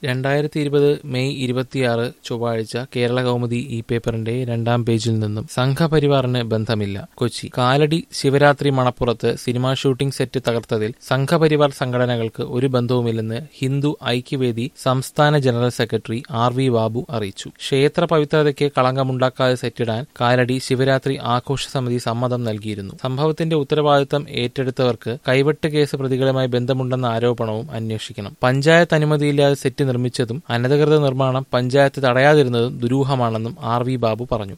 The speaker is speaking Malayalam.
രണ്ടായിരത്തി ഇരുപത് മെയ് ഇരുപത്തിയാറ് ചൊവ്വാഴ്ച കേരള കൗമുദി ഈ പേപ്പറിന്റെ രണ്ടാം പേജിൽ നിന്നും സംഘപരിവാറിന് ബന്ധമില്ല കൊച്ചി കാലടി ശിവരാത്രി മണപ്പുറത്ത് സിനിമാ ഷൂട്ടിംഗ് സെറ്റ് തകർത്തതിൽ സംഘപരിവാർ സംഘടനകൾക്ക് ഒരു ബന്ധവുമില്ലെന്ന് ഹിന്ദു ഐക്യവേദി സംസ്ഥാന general secretary R V Babu അറിയിച്ചു ക്ഷേത്ര പവിത്രതയ്ക്ക് കളങ്കമുണ്ടാക്കാതെ സെറ്റിടാൻ കാലടി ശിവരാത്രി ആഘോഷ സമിതി സമ്മതം നൽകിയിരുന്നു സംഭവത്തിന്റെ ഉത്തരവാദിത്തം ഏറ്റെടുത്തവർക്ക് കൈവെട്ട് കേസ് പ്രതികളുമായി ബന്ധമുണ്ടെന്ന ആരോപണവും അന്വേഷിക്കണം പഞ്ചായത്ത് അനുമതിയില്ലാതെ സെറ്റ് നിർമ്മിച്ചതും അനധികൃത നിർമ്മാണം പഞ്ചായത്ത് തടയാതിരുന്നതും ദുരൂഹമാണെന്നും ആർ വി ബാബു പറഞ്ഞു